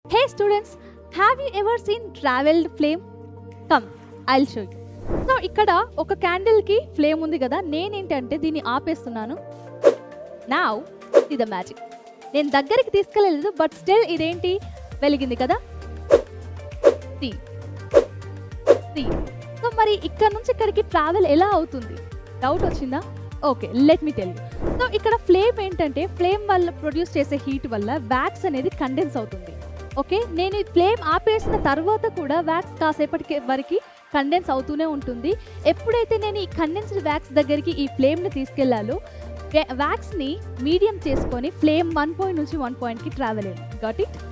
Hey students, have you ever seen traveled flame? Come, I'll show you. So ఇక్కడ ఒక క్యాండిల్కి flame ఉంది కదా నేనేంటంటే దీన్ని ఆపేస్తున్నాను నా ఇది మ్యాజిక్ నేను దగ్గరికి తీసుకెళ్ళలేదు బట్ స్టిల్ ఇదేంటి వెలిగింది కదా See. See. సో మరి ఇక్కడ నుంచి ఇక్కడికి ట్రావెల్ ఎలా అవుతుంది డౌట్ వచ్చిందా okay let me tell so ఇక్కడ ఫ్లేమ్ ఏంటంటే ఫ్లేమ్ వల్ల ప్రొడ్యూస్ చేసే హీట్ వల్ల వ్యాక్స్ అనేది కండెన్స్ అవుతుంది ఓకే నేను ఈ ఫ్లేమ్ ఆపేసిన తర్వాత కూడా వ్యాక్స్ కాసేపటికి వరకు కండెన్స్ అవుతూనే ఉంటుంది ఎప్పుడైతే నేను ఈ కండెన్స్డ్ వ్యాక్స్ దగ్గరికి ఈ ఫ్లేమ్ని తీసుకెళ్లాలో వ్యాక్స్ని మీడియం చేసుకొని ఫ్లేమ్ వన్ పాయింట్ నుంచి వన్ పాయింట్కి ట్రావెల్ అయ్యింది గట్ ఇట్